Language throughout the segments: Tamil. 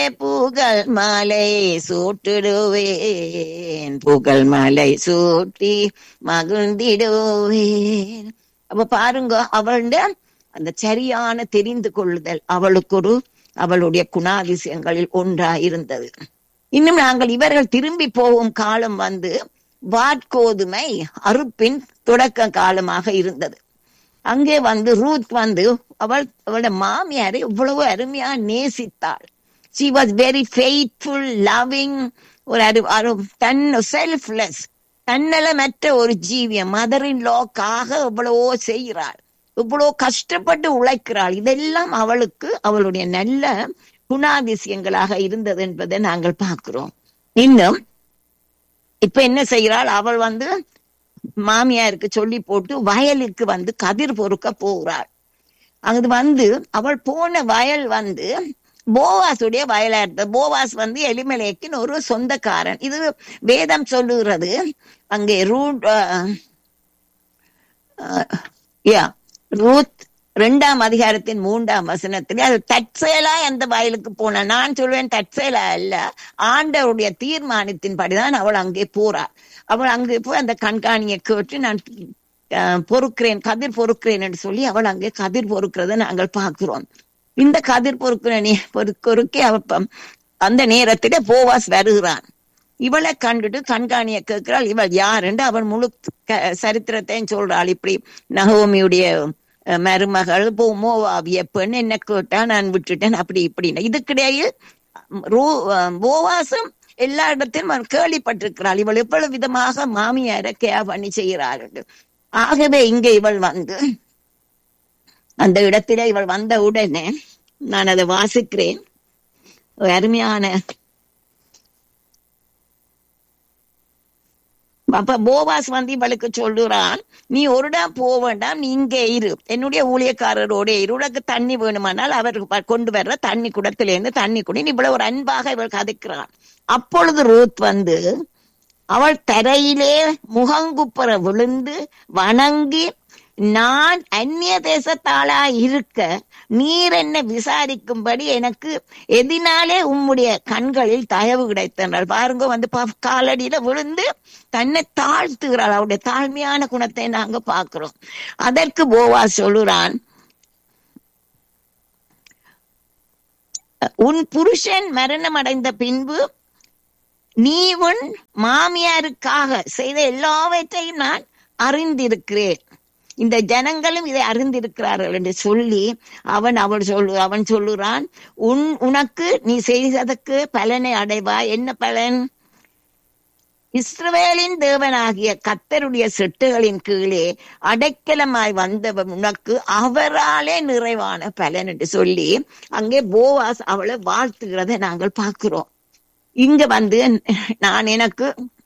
புகழ் மாலை சூட்டிடுவேன் புகழ் மாலை சூட்டி மகிழ்ந்திடுவேன் அப்ப பாருங்க அவளுடைய அந்த சரியான தெரிந்து கொள்ளுதல் அவளுக்கு ஒரு அவளுடைய குணாதிசயங்களில் ஒன்றா இருந்தது இன்னும் நாங்கள் இவர்கள் திரும்பி போகும் காலம் வந்து வாட்கோதுமை அறுப்பின் தொடக்க காலமாக இருந்தது அங்கே வந்து ரூத் வந்து அவள் அவளுடைய மாமியாரை இவ்வளவு அருமையா நேசித்தாள் she was very faithful loving ஒரு அரு அரு தன் செல்ஃப்லெஸ் தன்னலமற்ற ஒரு ஜீவியம் மதரின் லோக்காக இவ்வளவோ செய்கிறாள் இவ்வளோ கஷ்டப்பட்டு உழைக்கிறாள் இதெல்லாம் அவளுக்கு அவளுடைய நல்ல குணாதிசயங்களாக இருந்தது என்பதை நாங்கள் பார்க்கிறோம் இன்னும் இப்ப என்ன செய்கிறாள் அவள் வந்து மாமியாருக்கு சொல்லி போட்டு வயலுக்கு வந்து கதிர் பொறுக்க போகிறாள் அங்கு வந்து அவள் போன வயல் வந்து போவாசுடைய வயலா இருந்தது போவாஸ் வந்து எலிமலேக்கின் ஒரு சொந்தக்காரன் இது வேதம் சொல்லுகிறது அங்கே ரூட் யா ரூத் ரெண்டாம் அதிகாரத்தின் மூன்றாம் வசனத்திலே அது தற்செயலா அந்த வயலுக்கு போன நான் சொல்வேன் தற்செயலா அல்ல ஆண்டவருடைய தீர்மானத்தின்படிதான் அவள் அங்கே போறாள் அவள் அங்கே போய் அந்த கண்காணியை கேட்டு நான் பொறுக்கிறேன் கதிர் பொறுக்கிறேன் என்று சொல்லி அவள் அங்கே கதிர் பொறுக்கிறத நாங்கள் பார்க்கிறோம் இந்த கதிர் பொறுக்கிற நீ பொறுக்கொருக்கே அவ அந்த நேரத்திலே போவாஸ் வருகிறான் இவளை கண்டுட்டு கண்காணிய கேட்கிறாள் இவள் யார் என்று அவள் முழு சரித்திரத்தையும் சொல்றாள் இப்படி நகோமியுடைய மருமகள் மோவாவிய பெண் என்ன கேட்டா நான் விட்டுட்டேன் அப்படி இப்படின்னு இதுக்கிடையே போவாசம் எல்லா இடத்திலும் கேள்விப்பட்டிருக்கிறாள் இவள் எவ்வளவு விதமாக மாமியார கே பண்ணி செய்கிறாள் ஆகவே இங்க இவள் வந்து அந்த இடத்திலே இவள் வந்த உடனே நான் அதை வாசிக்கிறேன் அருமையான அப்ப போவாஸ் வந்து இவளுக்கு சொல்லுறான் நீ ஒருடா போக வேண்டாம் நீ இங்கே இரு என்னுடைய ஊழியக்காரரோட இரு உனக்கு தண்ணி வேணுமானால் அவர் கொண்டு வர்ற தண்ணி குடத்துல இருந்து தண்ணி குடி இவ்வளவு ஒரு அன்பாக இவள் கதைக்கிறான் அப்பொழுது ரூத் வந்து அவள் தரையிலே முகங்குப்புற விழுந்து வணங்கி நான் அந்நிய தேசத்தாளா இருக்க நீர் என்ன விசாரிக்கும்படி எனக்கு எதினாலே உம்முடைய கண்களில் தயவு கிடைத்தனால் பாருங்க வந்து காலடியில விழுந்து தன்னை தாழ்த்துகிறாள் அவருடைய தாழ்மையான குணத்தை நாங்க பாக்குறோம் அதற்கு போவா சொல்லுறான் உன் புருஷன் மரணம் அடைந்த பின்பு நீ உன் மாமியாருக்காக செய்த எல்லாவற்றையும் நான் அறிந்திருக்கிறேன் இந்த ஜனங்களும் இதை அறிந்திருக்கிறார்கள் என்று சொல்லி அவன் அவள் சொல்லு அவன் சொல்லுறான் உன் உனக்கு நீ செய்ததற்கு பலனை அடைவாய் என்ன பலன் இஸ்ரவேலின் தேவனாகிய கத்தருடைய செட்டுகளின் கீழே அடைக்கலமாய் வந்தவன் உனக்கு அவராலே நிறைவான பலன் என்று சொல்லி அங்கே போவாஸ் அவளை வாழ்த்துகிறதை நாங்கள் பார்க்கிறோம் இங்க வந்து நான் எனக்கு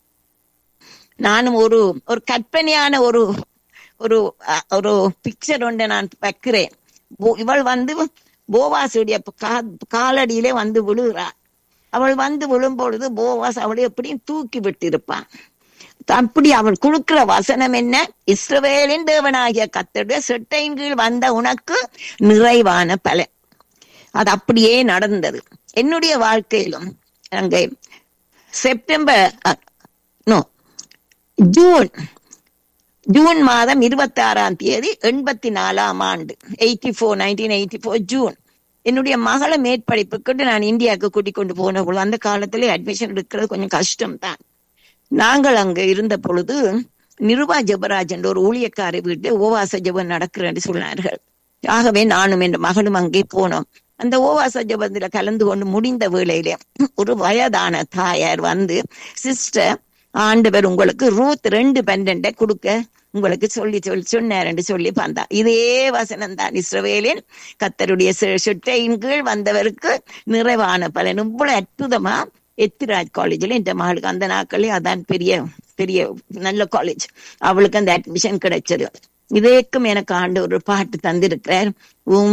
நானும் ஒரு ஒரு கற்பனையான ஒரு ஒரு ஒரு பிக்சர் ஒன்றை நான் வைக்கிறேன் இவள் வந்து போவாசுடைய காலடியிலே வந்து விழுகிறாள் அவள் வந்து விழும்பொழுது போவாஸ் அவளை எப்படியும் தூக்கி விட்டிருப்பான் அப்படி அவள் கொடுக்கிற வசனம் என்ன இஸ்ரவேலின் தேவனாகிய கத்தருடைய செட்டையின் கீழ் வந்த உனக்கு நிறைவான பலன் அது அப்படியே நடந்தது என்னுடைய வாழ்க்கையிலும் அங்கே செப்டம்பர் நோ ஜூன் ஜூன் மாதம் இருபத்தி ஆறாம் தேதி எண்பத்தி நாலாம் ஆண்டு eighty four nineteen eighty four June என்னுடைய மகளை மேற்படிப்புக்கு நான் இந்தியாவுக்கு கூட்டிக் கொண்டு போன பொழுது அந்த காலத்துல அட்மிஷன் எடுக்கிறது கொஞ்சம் கஷ்டம் தான் நாங்கள் அங்க இருந்த பொழுது நிருபா ஜபராஜ் என்ற ஒரு ஊழியக்காரி வீட்டு ஓவாச ஜபம் நடக்கிறேன்னு சொன்னார்கள் ஆகவே நானும் என் மகனும் அங்கே போனோம் அந்த ஓவாச ஜபத்துல கலந்து கொண்டு முடிந்த வேளையிலே ஒரு வயதான தாயார் வந்து சிஸ்டர் ஆண்டவர் உங்களுக்கு ரூத் ரெண்டு பன்னெண்டை கொடுக்க உங்களுக்கு சொல்லி சொல்லி சொன்னார் சொல்லி வந்தா இதே வசனம் தான் இஸ்ரவேலின் கத்தருடைய சுட்டையின் கீழ் வந்தவருக்கு நிறைவான பலன் இவ்வளவு அற்புதமா எத்திராஜ் காலேஜ்ல இந்த மகளுக்கு அந்த நாட்களே அதான் பெரிய பெரிய நல்ல காலேஜ் அவளுக்கு அந்த அட்மிஷன் கிடைச்சது இதேக்கும் எனக்கு ஆண்டு ஒரு பாட்டு தந்திருக்கிறார் உம்